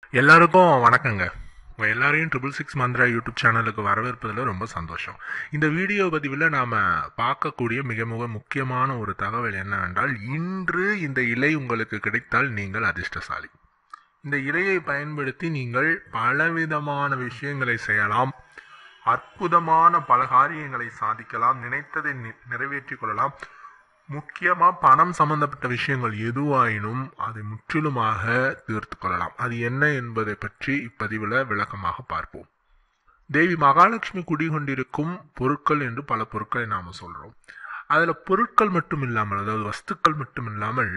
எல்லாருக்கும் வணக்கங்க உங்கள் எல்லாரையும் ட்ரிபிள் சிக்ஸ் மந்த்ரா யூடியூப் சேனலுக்கு வரவேற்பதில் ரொம்ப சந்தோஷம் இந்த வீடியோ பதிவில் நாம் பார்க்கக்கூடிய மிக மிக முக்கியமான ஒரு தகவல் என்னவென்றால் இன்று இந்த இலை உங்களுக்கு கிடைத்தால் நீங்கள் அதிர்ஷ்டசாலி இந்த இலையை பயன்படுத்தி நீங்கள் பலவிதமான விஷயங்களை செய்யலாம் அற்புதமான பல காரியங்களை சாதிக்கலாம் நினைத்ததை நி- நிறைவேற்றிக் கொள்ளலாம் முக்கியமா பணம் சம்பந்தப்பட்ட விஷயங்கள் எதுவாயினும் அதை முற்றிலுமாக தீர்த்து கொள்ளலாம் அது என்ன என்பதை பற்றி இப்பதிவில் விளக்கமாக பார்ப்போம் தேவி மகாலட்சுமி குடிகொண்டிருக்கும் பொருட்கள் என்று பல பொருட்களை நாம சொல்றோம் அதுல பொருட்கள் மட்டும் இல்லாமல் அதாவது வஸ்துக்கள் மட்டும் இல்லாமல்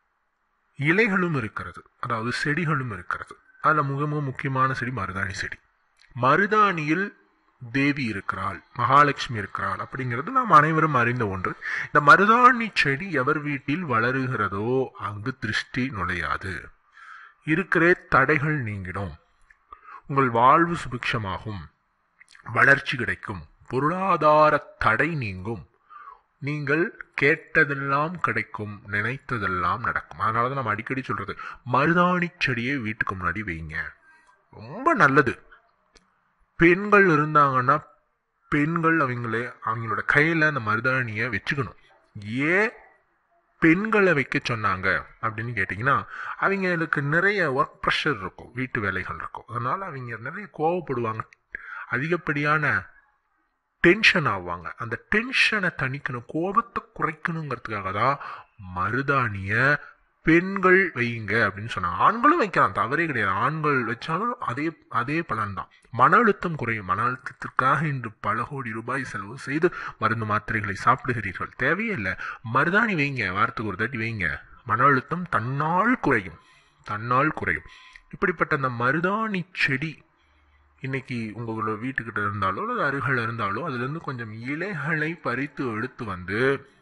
இலைகளும் இருக்கிறது அதாவது செடிகளும் இருக்கிறது அதுல மிக மிக முக்கியமான செடி மருதாணி செடி மருதாணியில் தேவி இருக்கிறாள் மகாலட்சுமி இருக்கிறாள் அப்படிங்கிறது நாம் அனைவரும் அறிந்த ஒன்று இந்த மருதாணி செடி எவர் வீட்டில் வளருகிறதோ அங்கு திருஷ்டி நுழையாது இருக்கிற தடைகள் நீங்கிடும் உங்கள் வாழ்வு சுபிக்ஷமாகும் வளர்ச்சி கிடைக்கும் பொருளாதார தடை நீங்கும் நீங்கள் கேட்டதெல்லாம் கிடைக்கும் நினைத்ததெல்லாம் நடக்கும் அதனால தான் நம்ம அடிக்கடி சொல்றது மருதாணி செடியை வீட்டுக்கு முன்னாடி வைங்க ரொம்ப நல்லது பெண்கள் இருந்தாங்கன்னா பெண்கள் அவங்களே அவங்களோட கையில் அந்த மருதாணியை வச்சுக்கணும் ஏன் பெண்களை வைக்க சொன்னாங்க அப்படின்னு கேட்டிங்கன்னா அவங்களுக்கு நிறைய ஒர்க் ப்ரெஷர் இருக்கும் வீட்டு வேலைகள் இருக்கும் அதனால அவங்க நிறைய கோவப்படுவாங்க அதிகப்படியான டென்ஷன் ஆவாங்க அந்த டென்ஷனை தணிக்கணும் கோபத்தை குறைக்கணுங்கிறதுக்காக தான் மருதாணிய பெண்கள் வையுங்க அப்படின்னு சொன்னாங்க ஆண்களும் வைக்கலாம் தவறே கிடையாது ஆண்கள் வச்சாலும் அதே அதே பலன் தான் மன அழுத்தம் குறையும் மன அழுத்தத்திற்காக இன்று பல கோடி ரூபாய் செலவு செய்து மருந்து மாத்திரைகளை சாப்பிடுகிறீர்கள் தேவையே இல்லை மருதாணி வைங்க வாரத்துக்கு ஒரு தாட்டி வைங்க மன அழுத்தம் தன்னால் குறையும் தன்னால் குறையும் இப்படிப்பட்ட அந்த மருதாணி செடி இன்னைக்கு உங்களோட வீட்டுக்கிட்ட இருந்தாலோ அல்லது அருகில் இருந்தாலோ அதுலேருந்து கொஞ்சம் இலைகளை பறித்து எடுத்து வந்து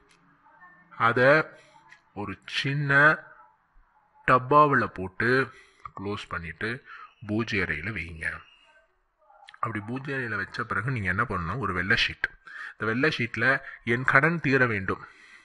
அதை ஒரு சின்ன டப்பாவில் போட்டு க்ளோஸ் பண்ணிட்டு பூஜை அறையில் வைங்க அப்படி பூஜை அறையில் வச்ச பிறகு நீங்கள் என்ன பண்ணணும் ஒரு வெள்ளை ஷீட் இந்த வெள்ளை ஷீட்டில் என் கடன் தீர வேண்டும்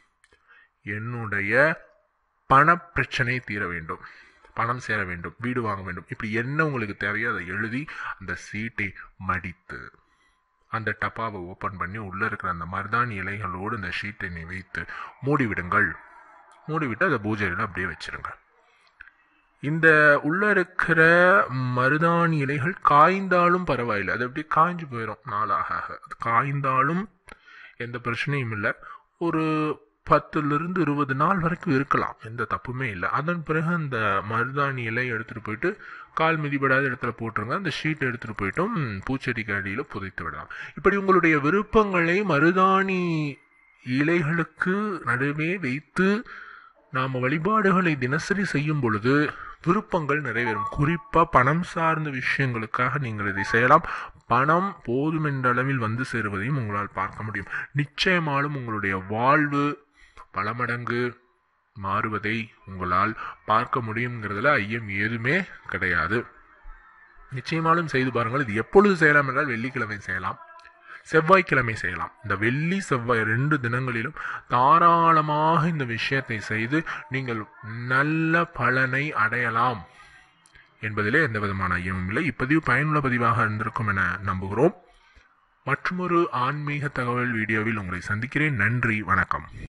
என்னுடைய பண பிரச்சனை தீர வேண்டும் பணம் சேர வேண்டும் வீடு வாங்க வேண்டும் இப்படி என்ன உங்களுக்கு தேவையோ அதை எழுதி அந்த சீட்டை மடித்து அந்த டப்பாவை ஓப்பன் பண்ணி உள்ளே இருக்கிற அந்த மருதாணி இலைகளோடு இந்த ஷீட்டை நீ வைத்து மூடிவிடுங்கள் மூடிவிட்டு அதை பூஜையில் அப்படியே வச்சிருங்க இந்த உள்ள இருக்கிற மருதாணி இலைகள் காய்ந்தாலும் பரவாயில்லை அது அப்படியே காய்ஞ்சு போயிடும் நாளாக ஆக அது காய்ந்தாலும் எந்த பிரச்சனையும் இல்லை ஒரு பத்துலேருந்து இருபது நாள் வரைக்கும் இருக்கலாம் எந்த தப்புமே இல்லை அதன் பிறகு அந்த மருதாணி இலை எடுத்துகிட்டு போயிட்டு கால் மிதிபடாத இடத்துல போட்டுருங்க அந்த ஷீட் எடுத்துகிட்டு போயிட்டும் பூச்செடிக்கு அடியில் புதைத்து விடலாம் இப்படி உங்களுடைய விருப்பங்களை மருதாணி இலைகளுக்கு நடுவே வைத்து நாம் வழிபாடுகளை தினசரி செய்யும் பொழுது விருப்பங்கள் நிறைவேறும் குறிப்பாக பணம் சார்ந்த விஷயங்களுக்காக நீங்கள் இதை செய்யலாம் பணம் போதுமென்ற அளவில் வந்து சேருவதையும் உங்களால் பார்க்க முடியும் நிச்சயமாலும் உங்களுடைய வாழ்வு பல மடங்கு மாறுவதை உங்களால் பார்க்க முடியுங்கிறதுல ஐயம் ஏதுமே கிடையாது நிச்சயமாலும் செய்து பாருங்கள் இது எப்பொழுது செய்யலாம் என்றால் வெள்ளிக்கிழமை செய்யலாம் செவ்வாய்க்கிழமை செய்யலாம் இந்த வெள்ளி செவ்வாய் ரெண்டு தினங்களிலும் தாராளமாக இந்த விஷயத்தை செய்து நீங்கள் நல்ல பலனை அடையலாம் என்பதிலே எந்த விதமான ஐயமும் இல்லை இப்பதிவு பயனுள்ள பதிவாக இருந்திருக்கும் என நம்புகிறோம் மற்றொரு ஆன்மீக தகவல் வீடியோவில் உங்களை சந்திக்கிறேன் நன்றி வணக்கம்